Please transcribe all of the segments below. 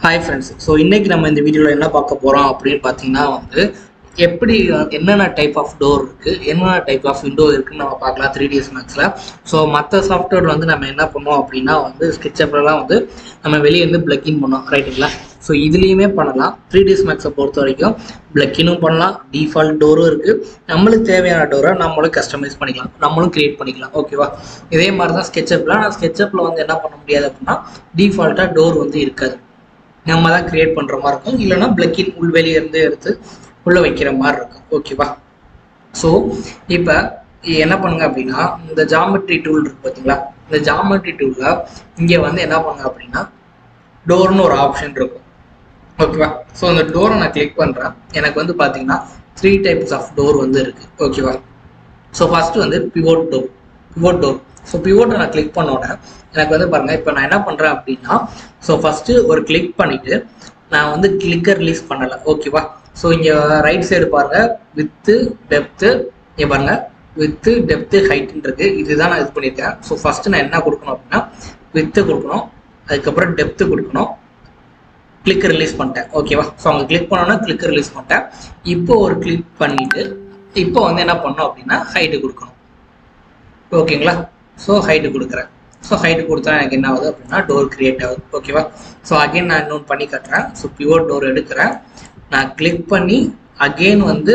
hi friends so இன்னைக்கு நம்ம இந்த வீடியோவில் என்ன பார்க்க போகிறோம் அப்படின்னு பார்த்தீங்கன்னா வந்து எப்படி என்னென்ன டைப் ஆஃப் டோர் இருக்குது என்னென்ன டைப் ஆஃப் விண்டோ இருக்குன்னு நம்ம பார்க்கலாம் த்ரீ டிஎஸ் மேக்ஸில் ஸோ மற்ற சாஃப்ட்வேர் வந்து நம்ம என்ன பண்ணுவோம் அப்படின்னா வந்து ஸ்கெட்சப்லாம் வந்து நம்ம வெளியே இருந்து பிளக்கின் பண்ணோம் ரைட்டுங்களா ஸோ இதுலேயுமே பண்ணலாம் த்ரீ டிஎஸ் மேக்ஸை பொறுத்த வரைக்கும் பிளக்கினும் பண்ணலாம் டிஃபால்ட் டோரும் இருக்குது நம்மளுக்கு தேவையான டோரை நம்மளும் கஸ்டமைஸ் பண்ணிக்கலாம் நம்மளும் கிரியேட் பண்ணிக்கலாம் ஓகேவா இதே மாதிரி தான் ஸ்கெட்சப்பில் ஆனால் ஸ்கெட்சப்பில் வந்து என்ன பண்ண முடியாது அப்படின்னா டிஃபால்ட்டாக டோர் வந்து இருக்காது நம்ம தான் கிரியேட் பண்ணுற மாதிரி இருக்கும் இல்லைன்னா பிளக்கின் உள்வெளியே இருந்து எடுத்து உள்ளே வைக்கிற மாதிரி இருக்கும் ஓகேவா ஸோ இப்போ என்ன பண்ணுங்க அப்படின்னா இந்த ஜாமெட்ரி டூல் இருக்கு பார்த்தீங்களா இந்த ஜாமெட்ரி டூலில் இங்கே வந்து என்ன பண்ணுங்க அப்படின்னா டோர்னு ஒரு ஆப்ஷன் இருக்கும் ஓகேவா ஸோ அந்த டோரை நான் கிளிக் பண்ணுறேன் எனக்கு வந்து பார்த்தீங்கன்னா த்ரீ டைப்ஸ் ஆஃப் டோர் வந்து இருக்குது ஓகேவா ஸோ ஃபஸ்ட்டு வந்து pivot door pivot door so பிவோட்டை நான் கிளிக் பண்ண உடனே எனக்கு வந்து பாருங்கள் இப்போ நான் என்ன பண்ணுறேன் அப்படின்னா ஸோ ஃபஸ்ட்டு ஒரு கிளிக் பண்ணிவிட்டு நான் வந்து கிளிக்கர் ரிலீஸ் பண்ணலை ஓகேவா ஸோ இங்கே ரைட் சைடு பாருங்கள் வித்து டெப்த்து இங்கே பாருங்கள் வித்து டெப்த்து ஹைட்டுன்னு இருக்கு இதுதான் நான் இது பண்ணியிருக்கேன் ஸோ ஃபஸ்ட்டு நான் என்ன கொடுக்கணும் அப்படின்னா வித்து கொடுக்கணும் அதுக்கப்புறம் டெப்த்து கொடுக்கணும் கிளிக் ரிலீஸ் பண்ணிட்டேன் ஓகேவா ஸோ அவங்க கிளிக் பண்ணோன்னா கிளிக் ரிலீஸ் பண்ணிட்டேன் இப்போ ஒரு கிளிக் பண்ணிட்டு இப்போ வந்து என்ன பண்ணோம் அப்படின்னா ஹைட்டு கொடுக்கணும் ஓகேங்களா ஸோ ஹைட்டு கொடுக்குறேன் ஸோ ஹைட்டு கொடுத்தா எனக்கு என்ன ஆகுது அப்படின்னா டோர் கிரியேட் ஆகுது ஓகேவா ஸோ அகைன் நான் இன்னொன்று பண்ணி காட்டுறேன் ஸோ பியூர் டோர் எடுக்கிறேன் நான் கிளிக் பண்ணி அகெயின் வந்து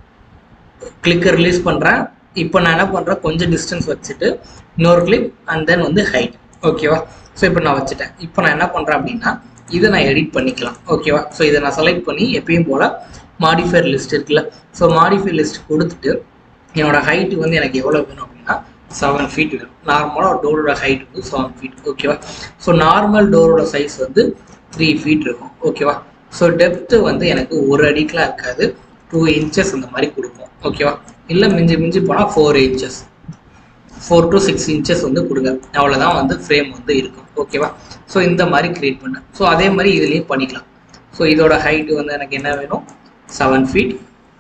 கிளிக்கை ரிலீஸ் பண்ணுறேன் இப்போ நான் என்ன பண்ணுறேன் கொஞ்சம் டிஸ்டன்ஸ் வச்சுட்டு இன்னொரு கிளிக் அண்ட் தென் வந்து ஹைட் ஓகேவா ஸோ இப்போ நான் வச்சுட்டேன் இப்போ நான் என்ன பண்ணுறேன் அப்படின்னா இதை நான் எடிட் பண்ணிக்கலாம் ஓகேவா ஸோ இதை நான் செலக்ட் பண்ணி எப்பயும் போல் மாடிஃபையர் லிஸ்ட் இருக்குல்ல ஸோ மாடிஃபையர் லிஸ்ட் கொடுத்துட்டு என்னோட ஹைட்டு வந்து எனக்கு எவ்வளோ வேணும் அப்படின்னா செவன் ஃபீட் வேணும் நார்மலாக ஒரு டோரோட ஹைட் வந்து செவன் ஃபீட் ஓகேவா ஸோ நார்மல் டோரோட சைஸ் வந்து த்ரீ ஃபீட் இருக்கும் ஓகேவா ஸோ டெப்த்து வந்து எனக்கு ஒரு அடிக்கெலாம் இருக்காது டூ இன்ச்சஸ் அந்த மாதிரி கொடுப்போம் ஓகேவா இல்லை மிஞ்சி மிஞ்சி போனால் four inches four to six inches வந்து கொடுங்க அவ்வளோதான் வந்து ஃப்ரேம் வந்து இருக்கும் ஓகேவா ஸோ இந்த மாதிரி க்ரியேட் பண்ணேன் ஸோ அதே மாதிரி இதுலேயும் பண்ணிக்கலாம் ஸோ இதோட ஹைட்டு வந்து எனக்கு என்ன வேணும் seven feet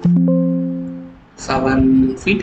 seven feet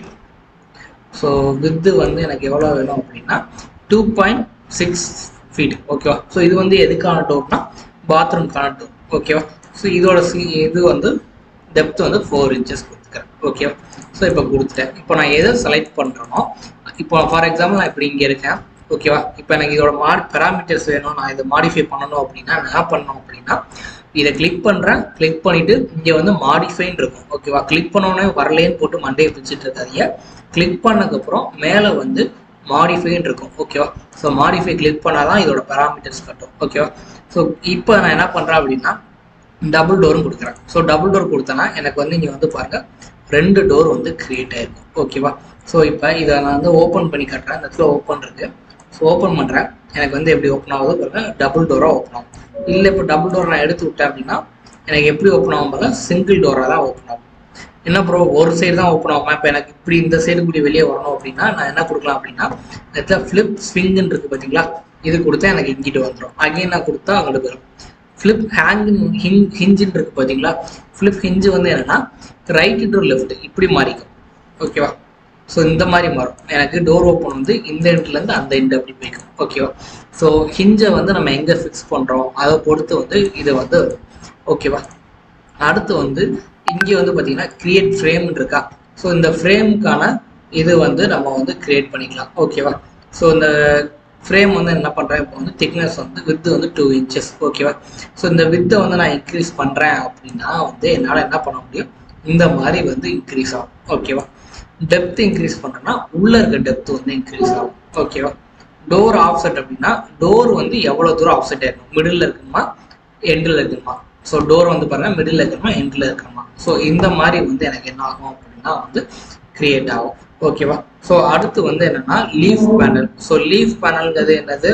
so width வந்து எனக்கு எவ்வளோ வேணும் அப்படின்னா டூ பாயிண்ட் சிக்ஸ் ஃபீட் ஓகேவா ஸோ இது வந்து எதுக்கான டோர்னா பாத்ரூம்க்கான டோர் ஓகேவா ஸோ இதோட சி இது வந்து டெப்த் வந்து ஃபோர் இன்ச்சஸ் கொடுத்துக்கிறேன் ஓகேவா ஸோ இப்போ கொடுத்துட்டேன் இப்போ நான் எதை செலக்ட் பண்ணுறேனோ இப்போ ஃபார் எக்ஸாம்பிள் நான் இப்படி இங்கே இருக்கேன் ஓகேவா இப்போ எனக்கு இதோட மா பேராமீட்டர்ஸ் வேணும் நான் இதை மாடிஃபை பண்ணணும் அப்படின்னா நான் என்ன பண்ணணும் அப்படின்னா இதை கிளிக் பண்ணுறேன் கிளிக் பண்ணிவிட்டு இங்கே வந்து மாடிஃபைன்னு இருக்கும் ஓகேவா கிளிக் பண்ணோடனே வரலேன்னு போட்டு மண்டையை பிடிச்சிட்டு இருக்காதீங்க கிளிக் பண்ணதுக்கப்புறம் மேலே வந்து மாடிஃபைன்னு இருக்கும் ஓகேவா ஸோ மாடிஃபை கிளிக் பண்ணால் தான் இதோட பேராமீட்டர்ஸ் கட்டும் ஓகேவா ஸோ இப்போ நான் என்ன பண்ணுறேன் அப்படின்னா டபுள் டோரும் கொடுக்குறேன் ஸோ டபுள் டோர் கொடுத்தேன்னா எனக்கு வந்து இங்கே வந்து பாருங்கள் ரெண்டு டோர் வந்து க்ரியேட் ஆயிருக்கும் ஓகேவா ஸோ இப்போ இதை நான் வந்து ஓப்பன் பண்ணி காட்டுறேன் இந்த இடத்துல ஓப்பன் இருக்குது ஸோ ஓப்பன் பண்ணுறேன் எனக்கு வந்து எப்படி ஓப்பன் ஆகுது பாருங்க டபுள் டோராக ஓப்பன் ஆகும் இல்லை இப்போ டபுள் டோர் நான் எடுத்து விட்டேன் அப்படின்னா எனக்கு எப்படி ஓப்பன் ஆகும் பாருங்க சிங்கிள் டோராக தான் ஓப்பன் ஆகும் என்ன ப்ரோ ஒரு சைடு தான் ஓப்பன் ஆகுமா இப்போ எனக்கு இப்படி இந்த சைடு கூடி வெளியே வரணும் அப்படின்னா நான் என்ன கொடுக்கலாம் அப்படின்னா இடத்துல ஃப்ளிப் ஸ்விங்குன்னு இருக்குது பார்த்தீங்களா இது கொடுத்தா எனக்கு இங்கிட்டு வந்துடும் அகைன் நான் கொடுத்தா அங்கிட்டு போயிடும் ஃப்ளிப் ஹேங்கின் ஹிங் ஹிஞ்சுன்னு இருக்குது பார்த்தீங்களா ஃப்ளிப் ஹிஞ்சு வந்து என்னென்னா ரைட் டு லெஃப்ட் இப்படி மாறிக்கும் ஓகேவா ஸோ இந்த மாதிரி மாறும் எனக்கு டோர் ஓப்பன் வந்து இந்த எண்ட்லேருந்து அந்த எண்டு அப்படி போய்க்கும் ஓகேவா ஸோ ஹிஞ்சை வந்து நம்ம எங்கே ஃபிக்ஸ் பண்ணுறோம் அதை பொறுத்து வந்து இது வந்து ஓகேவா அடுத்து வந்து இங்கே வந்து பார்த்தீங்கன்னா கிரியேட் ஃப்ரேம் இருக்கா ஸோ இந்த ஃப்ரேமுக்கான இது வந்து நம்ம வந்து கிரியேட் பண்ணிக்கலாம் ஓகேவா ஸோ இந்த ஃப்ரேம் வந்து என்ன பண்ணுறேன் இப்போ வந்து திக்னஸ் வந்து வித்து வந்து டூ இன்ச்சஸ் ஓகேவா ஸோ இந்த வித்தை வந்து நான் இன்க்ரீஸ் பண்ணுறேன் அப்படின்னா வந்து என்னால் என்ன பண்ண முடியும் இந்த மாதிரி வந்து இன்க்ரீஸ் ஆகும் ஓகேவா டெப்த் இன்க்ரீஸ் பண்ணுறேன்னா உள்ளே இருக்க டெப்த் வந்து இன்க்ரீஸ் ஆகும் ஓகேவா டோர் ஆஃப்செட் அப்படின்னா டோர் வந்து எவ்வளோ தூரம் ஆஃப்செட் ஆயிருக்கும் மிடில் இருக்கணுமா எண்டில் இருக்கணுமா ஸோ டோர் வந்து பாருங்கள் மிடில் இருக்கணுமா எண்டில் இருக்கணுமா ஸோ இந்த மாதிரி வந்து எனக்கு என்ன ஆகும் அப்படின்னா வந்து கிரியேட் ஆகும் ஓகேவா ஸோ அடுத்து வந்து என்னன்னா லீஃப் பேனல் ஸோ லீஃப் பேனல்ங்கிறது என்னது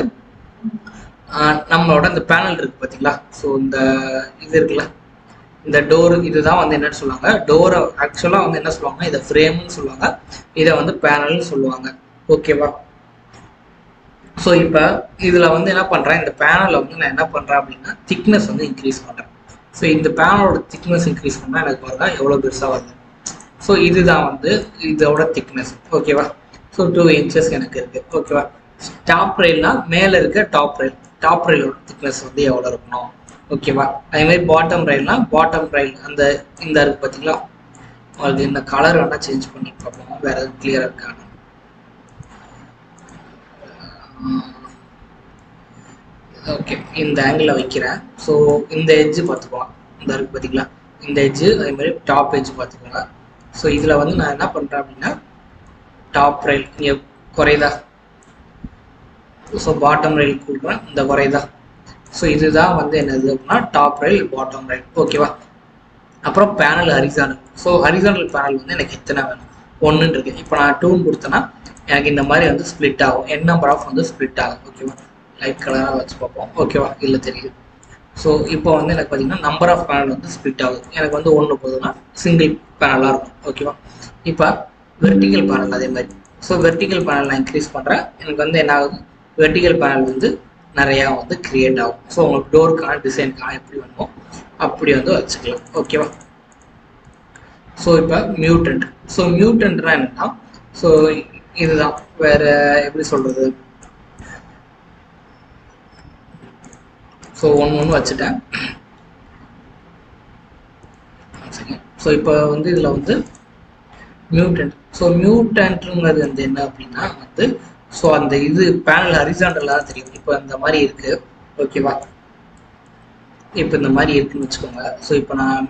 நம்மளோட இந்த பேனல் இருக்கு பார்த்தீங்களா ஸோ இந்த இது இருக்குல்ல இந்த டோர் இதுதான் வந்து என்னன்னு சொல்லுவாங்க டோரை ஆக்சுவலாக வந்து என்ன சொல்லுவாங்க இதை ஃப்ரேம்னு சொல்லுவாங்க இதை வந்து பேனல்னு சொல்லுவாங்க ஓகேவா ஸோ இப்போ இதில் வந்து என்ன பண்ணுறேன் இந்த பேனலில் வந்து நான் என்ன பண்ணுறேன் அப்படின்னா திக்னஸ் வந்து இன்க்ரீஸ் பண்ணுறேன் ஸோ இந்த பேனலோட திக்னஸ் இன்க்ரீஸ் பண்ணால் எனக்கு பாருங்க எவ்வளோ பெருசாக வருது ஸோ இதுதான் வந்து இதோட திக்னஸ் ஓகேவா ஸோ டூ இன்ச்சஸ் எனக்கு இருக்குது ஓகேவா டாப் ரயில்னா மேலே இருக்க டாப் ரயில் டாப் ரயிலோட திக்னஸ் வந்து எவ்வளோ இருக்கணும் ஓகேவா அதே மாதிரி பாட்டம் ரயில்னா பாட்டம் ரயில் அந்த இந்த இருக்கு பார்த்தீங்களா உங்களுக்கு இந்த கலர் வேணால் சேஞ்ச் பண்ணி பார்ப்போம் வேற எதுவும் கிளியராக இருக்கான்னு ஓகே இந்த ஆங்கிளில் வைக்கிறேன் ஸோ இந்த எட்ஜு பார்த்துக்கலாம் இந்த இருக்கு பார்த்தீங்களா இந்த எட்ஜு அதே மாதிரி டாப் எட்ஜ் பார்த்துக்கோங்க ஸோ இதில் வந்து நான் என்ன பண்ணுறேன் அப்படின்னா டாப் ரயில் இங்கே குறையுதா ஸோ பாட்டம் ரயில் கொடுக்குறேன் இந்த குறையுதா ஸோ இதுதான் வந்து என்னது அப்படின்னா டாப் ரயில் பாட்டம் ரயில் ஓகேவா அப்புறம் panel horizontal so horizontal panel வந்து எனக்கு எத்தனை வேணும் ஒன்றுன்னு இருக்கு இப்போ நான் டூன் கொடுத்தேன்னா எனக்கு இந்த மாதிரி வந்து ஸ்ப்ளிட் ஆகும் என் நம்பர் ஆஃப் வந்து ஸ்ப்ளிட் ஆகும் ஓகேவா லைட் கலராக வச்சு பார்ப்போம் ஓகேவா இல்லை தெரியுது ஸோ இப்போ வந்து எனக்கு பார்த்தீங்கன்னா நம்பர் ஆஃப் பேனல் வந்து ஸ்ப்ளிட் ஆகுது எனக்கு வந்து ஒன்று போதுன்னா சிங்கிள் பேனலாக இருக்கும் ஓகேவா இப்போ வெர்டிக்கல் பேனல் அதே மாதிரி ஸோ வெர்டிக்கல் பேனல் நான் இன்க்ரீஸ் பண்ணுறேன் எனக்கு வந்து என்ன ஆகுது வெர்டிக்கல் பேனல் வந்து நிறையா வந்து கிரியேட் ஆகும் ஸோ உங்களுக்கு டோருக்கான டிசைனுக்கான எப்படி வேணுமோ அப்படி வந்து வச்சுக்கலாம் ஓகேவா ஸோ இப்போ மியூட்டன்ட் ஸோ மியூட்டன்ட்னா என்னன்னா ஸோ இதுதான் வேற எப்படி சொல்றது ஸோ ஒன்று ஒன்று வச்சுட்டேன் ஸோ இப்போ வந்து இதில் வந்து மியூட்டன்ட் ஸோ மியூட்டன்ட்ங்கிறது வந்து என்ன அப்படின்னா வந்து ஸோ அந்த இது பேனல் ஹரிசாண்டலாக தெரியும் இப்போ இந்த மாதிரி இருக்கு ஓகேவா இப்போ இந்த மாதிரி இருக்குன்னு வச்சுக்கோங்க ஸோ இப்போ நான்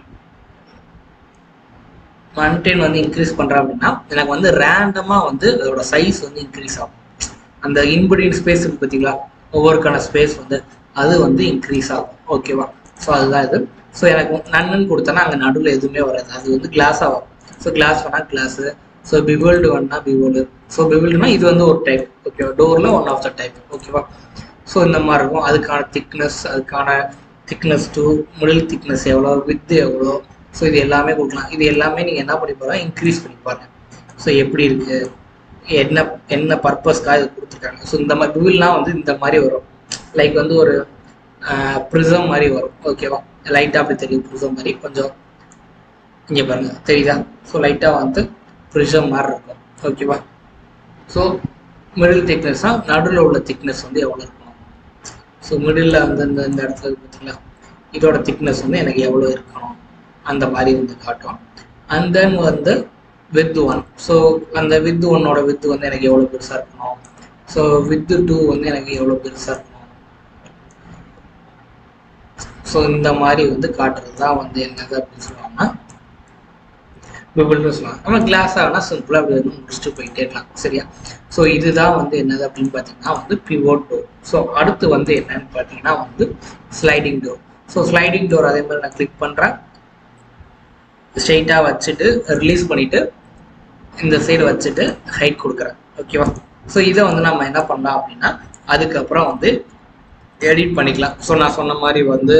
மன்டென் வந்து இன்க்ரீஸ் பண்ணுறேன் அப்படின்னா எனக்கு வந்து ரேண்டமாக வந்து அதோட சைஸ் வந்து இன்க்ரீஸ் ஆகும் அந்த இன்பிடின் ஸ்பேஸ் இருக்கு பார்த்தீங்களா ஒவ்வொருக்கான ஸ்பேஸ் வந்து அது வந்து இன்க்ரீஸ் ஆகும் ஓகேவா ஸோ அதுதான் இது ஸோ எனக்கு நன்னு கொடுத்தேன்னா அங்கே நடுவில் எதுவுமே வராது அது வந்து கிளாஸாக வரும் ஸோ கிளாஸ் வேணால் கிளாஸு ஸோ பிவல்டு வேணா பிவல்டு ஸோ பிவல்டுனா இது வந்து ஒரு டைப் ஓகேவா டோரில் ஒன் ஆஃப் த டைப் ஓகேவா ஸோ இந்த மாதிரி இருக்கும் அதுக்கான திக்னஸ் அதுக்கான திக்னஸ் டூ மிடில் திக்னஸ் எவ்வளோ வித்து எவ்வளோ ஸோ இது எல்லாமே கொடுக்கலாம் இது எல்லாமே நீங்கள் என்ன பண்ணி பாருங்க இன்க்ரீஸ் பண்ணி பாருங்க ஸோ எப்படி இருக்கு என்ன என்ன பர்பஸ்க்காக இது கொடுத்துருக்காங்க ஸோ இந்த மாதிரி பிவில்லாம் வந்து இந்த மாதிரி வரும் லைக் வந்து ஒரு ப்ரிசம் மாதிரி வரும் ஓகேவா லைட்டாக அப்படி தெரியும் ப்ரிசம் மாதிரி கொஞ்சம் இங்கே பாருங்க தெரியுதா ஸோ லைட்டாக வந்து ப்ரிசம் மாதிரி இருக்கும் ஓகேவா ஸோ மிடில் திக்னஸ்னால் நடுவில் உள்ள திக்னஸ் வந்து எவ்வளோ இருக்கணும் ஸோ மிடில் வந்து இந்த இந்த இடத்துல இருக்கு பார்த்தீங்களா இதோட திக்னஸ் வந்து எனக்கு எவ்வளோ இருக்கணும் அந்த மாதிரி வந்து காட்டும் அண்ட் தென் வந்து வித் ஒன் ஸோ அந்த வித் ஒன்னோட வித் வந்து எனக்கு எவ்வளோ பெருசாக இருக்கணும் ஸோ வித் டூ வந்து எனக்கு எவ்வளோ பெருசாக இருக்கணும் ஸோ இந்த மாதிரி வந்து காட்டுறது தான் வந்து என்னது அப்படின்னு சொல்லுவாங்கன்னா பிபிள்னு சொல்லுவாங்க நம்ம கிளாஸ் ஆகினா சிம்பிளாக அப்படி வந்து முடிச்சுட்டு போயிட்டே இருக்கலாம் சரியா ஸோ இதுதான் வந்து என்னது அப்படின்னு பார்த்தீங்கன்னா வந்து பிவோட் டோர் ஸோ அடுத்து வந்து என்னன்னு பார்த்தீங்கன்னா வந்து sliding door so sliding door அதே மாதிரி நான் கிளிக் பண்ணுறேன் ஸ்ட்ரெயிட்டாக வச்சுட்டு ரிலீஸ் பண்ணிவிட்டு இந்த சைடு வச்சுட்டு ஹைட் கொடுக்குறேன் ஓகேவா ஸோ இதை வந்து நம்ம என்ன பண்ணலாம் அப்படின்னா அதுக்கப்புறம் வந்து எடிட் பண்ணிக்கலாம் ஸோ நான் சொன்ன மாதிரி வந்து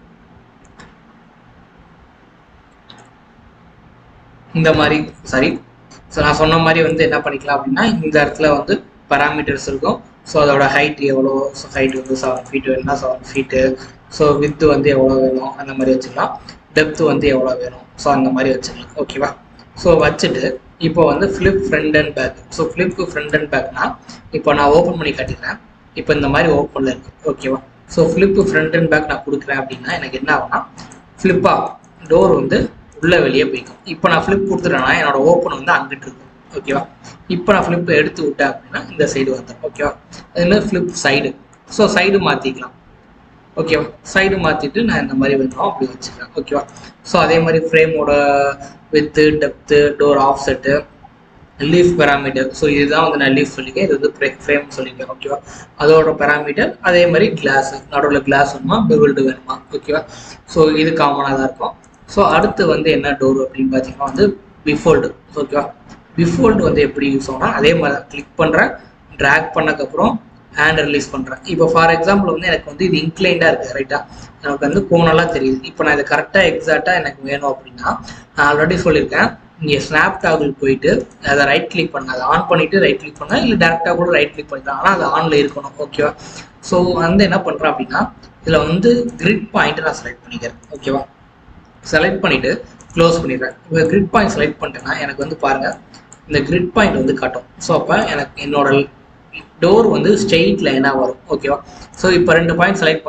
இந்த மாதிரி சாரி ஸோ நான் சொன்ன மாதிரி வந்து என்ன பண்ணிக்கலாம் அப்படின்னா இந்த இடத்துல வந்து பராமீட்டர்ஸ் இருக்கும் ஸோ அதோட ஹைட் எவ்வளோ ஸோ ஹைட் வந்து செவன் ஃபீட் வேணும்னா செவன் ஃபீட்டு ஸோ வித்து வந்து எவ்வளோ வேணும் அந்த மாதிரி வச்சுக்கலாம் டெப்த் வந்து எவ்வளோ வேணும் ஸோ அந்த மாதிரி வச்சுக்கலாம் ஓகேவா ஸோ வச்சுட்டு இப்போ வந்து flip front and back so flip front and பேக்னா இப்போ நான் ஓப்பன் பண்ணி காட்டிக்கிறேன் இப்போ இந்த மாதிரி ஓப்பனில் இருக்கு ஓகேவா so flip front and back நான் கொடுக்குறேன் அப்படின்னா எனக்கு என்ன ஆகும்னா ஃப்ளிப்பா டோர் வந்து உள்ளே வெளியே போய்க்கும் இப்போ நான் ஃப்ளிப் கொடுத்துட்டேன்னா என்னோட ஓப்பன் வந்து அங்கிட்டு இருக்கும் ஓகேவா இப்போ நான் ஃப்ளிப் எடுத்து விட்டேன் அப்படின்னா இந்த சைடு வந்துடும் ஓகேவா அதுமாதிரி ஃப்ளிப் சைடு ஸோ சைடு மாற்றிக்கலாம் ஓகேவா சைடு மாற்றிட்டு நான் இந்த மாதிரி வேணும் அப்படி வச்சுக்கிறேன் ஓகேவா ஸோ அதே மாதிரி ஃப்ரேமோட width depth door of set leaf parameter so இதுதான் வந்து நான் லீஃப் சொல்லியிருக்கேன் இது வந்து ஃப்ரேம் சொல்லியிருக்கேன் ஓகேவா அதோட பேராமீட்டர் அதே மாதிரி கிளாஸ் நடுவில் கிளாஸ் வேணுமா பெவில்டு வேணுமா ஓகேவா ஸோ இது காமனாக தான் இருக்கும் ஸோ அடுத்து வந்து என்ன டோர் அப்படின்னு பார்த்தீங்கன்னா வந்து பிஃபோல்டு ஓகேவா பிஃபோல்டு வந்து எப்படி யூஸ் ஆகும்னா அதே மாதிரி தான் கிளிக் பண்ணுறேன் ட்ராக் பண்ணக்கப்புறம் ஹேண்ட் ரிலீஸ் பண்ணுறேன் இப்போ ஃபார் எக்ஸாம்பிள் வந்து எனக்கு வந்து இது இன்க்ளைண்டாக இருக்குது ரைட்டா எனக்கு வந்து கோணலாக தெரியுது இப்போ நான் இதை கரெக்டாக எக்ஸாக்டாக எனக்கு வேணும் அப்படின்னா நான் ஆல்ரெடி சொல்லியிருக்கேன் இங்கே ஸ்னாப் டாகிள் போயிட்டு அதை ரைட் கிளிக் பண்ண அதை ஆன் பண்ணிவிட்டு ரைட் கிளிக் பண்ணால் இல்லை டேரெக்டாக கூட ரைட் கிளிக் பண்ணிக்கலாம் ஆனால் அது ஆனில் இருக்கணும் ஓகேவா ஸோ வந்து என்ன பண்ணுறேன் அப்படின்னா இதில் வந்து கிரிட் பாயிண்ட்டை நான் செலக்ட் பண்ணிக்கிறேன் ஓகேவா செலக்ட் பண்ணிவிட்டு க்ளோஸ் பண்ணிடுறேன் இப்போ கிரிட் பாயிண்ட் செலக்ட் பண்ணிட்டேன்னா எனக்கு வந்து பாருங்கள் இந்த கிரிட் பாயிண்ட் வந்து காட்டும் ஸோ அப்போ எனக்கு என்னோட டோர் வந்து ஸ்ட்ரெயிட் லைனாக வரும் ஓகேவா ஸோ இப்போ ரெண்டு பாயிண்ட் செலக்ட் பண்ணி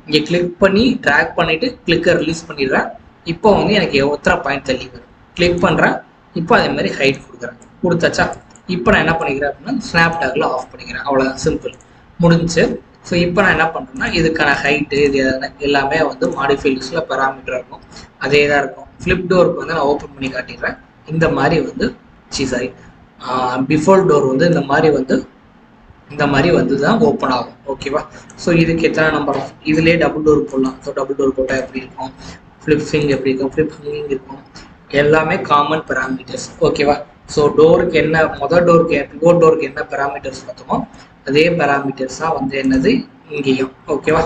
இங்கே கிளிக் பண்ணி ட்ராக் பண்ணிவிட்டு கிளிக்கை ரிலீஸ் பண்ணிடுறேன் இப்போ வந்து எனக்கு எத்தனை பாயிண்ட் தள்ளி வரும் கிளிக் பண்ணுறேன் இப்போ அதே மாதிரி ஹைட் கொடுக்குறேன் கொடுத்தாச்சா இப்போ நான் என்ன பண்ணிக்கிறேன் அப்படின்னா ஸ்னாப்டாகில் ஆஃப் பண்ணிக்கிறேன் அவ்வளோதான் சிம்பிள் முடிஞ்சு ஸோ இப்போ நான் என்ன பண்ணுறேன்னா இதுக்கான ஹைட்டு இது எல்லாமே வந்து மாடிஃபை லிஸ்ட்டில் பெராமீட்டர் இருக்கும் அதே தான் இருக்கும் ஃப்ளிப் டோருக்கு வந்து நான் ஓப்பன் பண்ணி காட்டிடுறேன் இந்த மாதிரி வந்து சி சாரி பிஃபோர் டோர் வந்து இந்த மாதிரி வந்து இந்த மாதிரி வந்து தான் ஓப்பன் ஆகும் ஓகேவா ஸோ இதுக்கு எத்தனை நம்பர் ஆஃப் இதுலேயே டபுள் டோர் போடலாம் ஸோ டபுள் டோர் போட்டால் எப்படி இருக்கும் ஃப்ளிப் ஃபிங் எப்படி இருக்கும் ஃப்ளிப் ஹிங்கிங் இருக்கும் எல்லாமே காமன் பெராமீட்டர்ஸ் ஓகேவா ஸோ டோருக்கு என்ன மொதல் டோருக்கு பிவோட் டோருக்கு என்ன பெராமீட்டர்ஸ் பார்த்தோமோ அதே பெராமீட்டர்ஸ் தான் வந்து என்னது இங்கேயும் ஓகேவா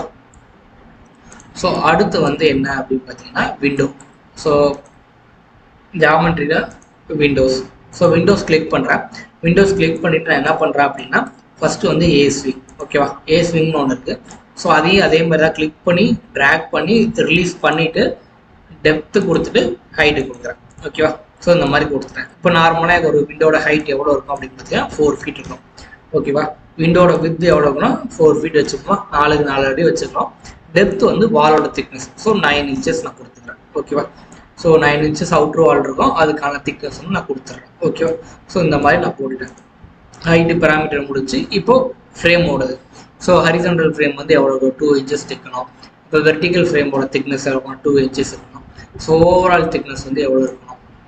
ஸோ அடுத்து வந்து என்ன அப்படின்னு பார்த்தீங்கன்னா விண்டோ ஸோ ஜாமெண்ட்ரியில் விண்டோஸ் ஸோ விண்டோஸ் கிளிக் பண்ணுறேன் விண்டோஸ் கிளிக் பண்ணிவிட்டு நான் என்ன பண்ணுறேன் அப்படின்னா ஃபஸ்ட்டு வந்து ஏஸ்விங் ஓகேவா ஏஸ்விங்னு ஒன்று இருக்குது ஸோ அதையும் அதே மாதிரி தான் கிளிக் பண்ணி ட்ராக் பண்ணி ரிலீஸ் பண்ணிவிட்டு டெப்த்து கொடுத்துட்டு ஹைட்டு கொடுக்குறேன் ஓகேவா ஸோ இந்த மாதிரி கொடுத்துட்டேன் இப்போ நார்மலாக ஒரு விண்டோட ஹைட் எவ்வளோ இருக்கும் அப்படின்னு பார்த்தீங்கன்னா ஃபோர் ஃபீட் இருக்கும் ஓகேவா விண்டோட வித் எவ்வளோ இருக்குன்னா ஃபோர் ஃபீட் வச்சுக்கலாம் நாலுக்கு நாலு அடி வச்சுக்கலாம் டெப்த் வந்து வாலோட திக்னஸ் ஸோ நைன் இன்ச்சஸ் நான் கொடுத்துக்கிறேன் ஓகேவா so nine inches outer wall இருக்கும் அதுக்கான திக்னஸ் வந்து நான் கொடுத்துட்றேன் ஓகேவா ஸோ இந்த மாதிரி நான் போட்டுட்டேன் ஹைட்டு பேராமீட்டர் முடிச்சு இப்போ ஃப்ரேம் ஓடுது ஸோ ஹரிசன்டல் ஃப்ரேம் வந்து எவ்வளோ டூ இன்ச்சஸ் தைக்கணும் இப்போ வெர்டிக்கல் ஃப்ரேமோட திக்னஸ் இருக்கணும் டூ இன்ச்சஸ் இருக்கணும் ஸோ ஓவரால் திக்னஸ் வந்து எவ்வளோ இருக்கணும்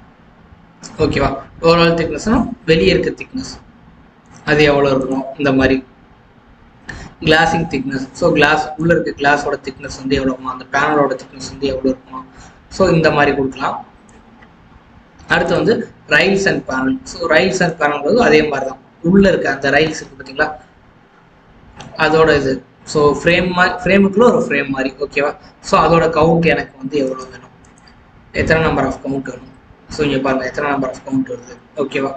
ஓகேவா ஓவரால் திக்னஸ்னா வெளியே இருக்க திக்னஸ் அது எவ்வளோ இருக்கணும் இந்த மாதிரி கிளாஸிங் திக்னஸ் ஸோ கிளாஸ் உள்ளே இருக்க கிளாஸோட திக்னஸ் வந்து எவ்வளோ இருக்கணும் அந்த பேனலோட திக்னஸ் வந்து எவ்வளோ இருக்கணும் ஸோ இந்த மாதிரி கொடுக்கலாம் அடுத்து வந்து rails and panel so rails and panel வந்து அதே மாதிரி தான் உள்ளே இருக்க அந்த ரைல்ஸ் இருக்கு பார்த்தீங்களா அதோட இது ஸோ ஃப்ரேம் மாதிரி ஃப்ரேமுக்குள்ள ஒரு ஃப்ரேம் மாதிரி ஓகேவா ஸோ அதோட கவுண்ட் எனக்கு வந்து எவ்வளோ வேணும் எத்தனை நம்பர் ஆஃப் கவுண்ட் வேணும் ஸோ இங்கே பாருங்கள் எத்தனை நம்பர் ஆஃப் கவுண்ட் வருது ஓகேவா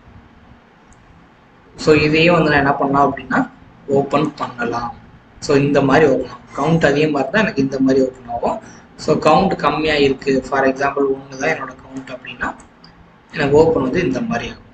ஸோ இதையும் வந்து நான் என்ன பண்ணலாம் அப்படின்னா ஓப்பன் பண்ணலாம் ஸோ இந்த மாதிரி ஓப்பன் ஆகும் கவுண்ட் அதே மாதிரி தான் எனக்கு இந்த மாதிரி ஓப்பன் ஆகும் ஸோ கவுண்ட் கம்மியாக இருக்குது ஃபார் எக்ஸாம்பிள் ஒன்று தான் என்னோட கவுண்ட் அப்படின்னா எனக்கு ஓப்பன் வந்து இந்த மாதிரி ஆகும்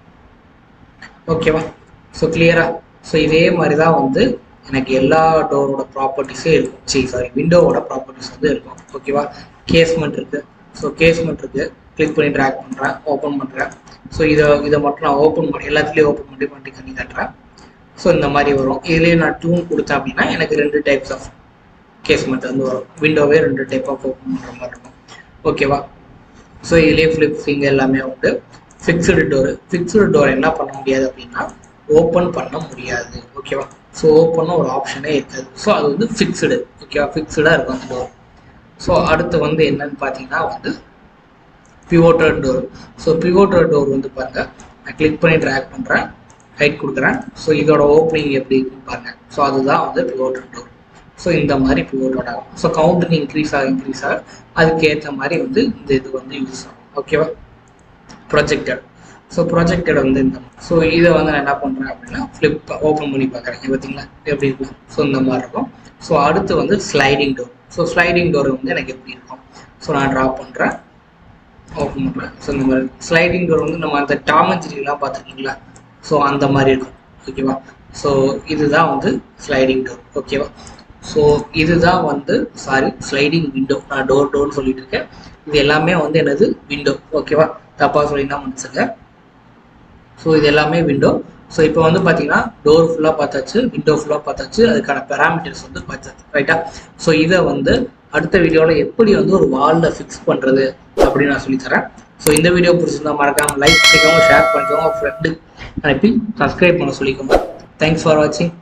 ஓகேவா ஸோ கிளியரா ஸோ இதே மாதிரி தான் வந்து எனக்கு எல்லா டோரோட ப்ராப்பர்ட்டிஸே இருக்கும் சரி சாரி விண்டோவோட ப்ராப்பர்ட்டிஸ் வந்து இருக்கும் ஓகேவா கேஸ்மெண்ட் இருக்குது ஸோ கேஸ்மெண்ட் இருக்குது கிளிக் பண்ணி ட்ராக் பண்ணுறேன் ஓப்பன் பண்ணுறேன் ஸோ இதை இதை மட்டும் நான் ஓப்பன் பண்ணி எல்லாத்துலேயும் ஓப்பன் பண்ணி பண்ணி பண்ணி தட்டுறேன் ஸோ இந்த மாதிரி வரும் இதுலேயே நான் டியூன் கொடுத்தேன் அப்படின்னா எனக்கு ரெண்டு டைப்ஸ் ஆஃப் கேஸ்மெண்ட் வந்து வரும் விண்டோவே ரெண்டு டைப் ஆஃப் ஓப்பன் பண்ணுற மாதிரி இருக்கும் ஓகேவா ஸோ இதுலேயே ஃப்ளிப் ஃபிங் எல்லாமே உண்டு ஃபிக்ஸ்டு டோர் ஃபிக்ஸ்டு டோர் என்ன பண்ண முடியாது அப்படின்னா ஓப்பன் பண்ண முடியாது ஓகேவா ஸோ ஓப்பன் ஒரு ஆப்ஷனே இருக்காது ஸோ அது வந்து ஃபிக்ஸ்டு ஓகேவா ஃபிக்ஸ்டாக இருக்கும் அந்த டோர் ஸோ அடுத்து வந்து என்னன்னு பார்த்தீங்கன்னா வந்து pivoted door so pivoted door வந்து பாருங்கள் நான் கிளிக் பண்ணி ட்ராக் பண்ணுறேன் ஹைட் கொடுக்குறேன் ஸோ இதோட ஓப்பனிங் எப்படி இருக்குன்னு பாருங்கள் ஸோ அதுதான் வந்து பிவோட்டர் டோர் ஸோ இந்த மாதிரி பிவோட்டோட ஆகும் ஸோ கவுண்டிங் இன்க்ரீஸ் ஆக இன்க்ரீஸ் ஆக அதுக்கேற்ற மாதிரி வந்து இந்த இது வந்து யூஸ் ஆகும் ஓகேவா ப்ரொஜெக்டட் ஸோ ப்ரொஜெக்டட் வந்து இந்த ஸோ இதை வந்து நான் என்ன பண்ணுறேன் அப்படின்னா ஃப்ளிப் ஓப்பன் பண்ணி பார்க்குறேன் பார்த்தீங்களா எப்படி இருக்கும் ஸோ இந்த மாதிரி இருக்கும் ஸோ அடுத்து வந்து sliding door so sliding door வந்து எனக்கு எப்படி இருக்கும் ஸோ நான் ட்ரா பண்ணுறேன் ஓப்பன் பண்ணுறேன் ஸோ இந்த மாதிரி ஸ்லைடிங் டோர் வந்து நம்ம அந்த டாமஞ்சிரிலாம் பார்த்துருக்கீங்களா ஸோ அந்த மாதிரி இருக்கும் ஓகேவா ஸோ இதுதான் வந்து ஸ்லைடிங் டோர் ஓகேவா ஸோ இதுதான் வந்து சாரி ஸ்லைடிங் விண்டோ நான் டோர் டோர்னு சொல்லிட்டு இருக்கேன் இது எல்லாமே வந்து என்னது விண்டோ ஓகேவா தப்பாக சொல்லி தான் மன்னிச்சுங்க ஸோ இது எல்லாமே விண்டோ ஸோ இப்போ வந்து பார்த்தீங்கன்னா டோர் ஃபுல்லாக பார்த்தாச்சு விண்டோ ஃபுல்லாக பார்த்தாச்சு அதுக்கான பேராமீட்டர்ஸ் வந்து பார்த்தாச்சு ரைட்டா ஸோ இதை வந்து அடுத்த வீடியோவில் எப்படி வந்து ஒரு வாலில் ஃபிக்ஸ் பண்ணுறது அப்படின்னு நான் சொல்லித்தரேன் ஸோ இந்த வீடியோ பிடிச்சிருந்தா மறக்காமல் லைக் பண்ணிக்கோங்க ஷேர் பண்ணிக்கோங்க ஃப்ரெண்டு அனுப்பி சப்ஸ்கிரைப் பண்ண சொல்லிக்கோங்க தேங்க்ஸ் ஃபார் வாட்சிங்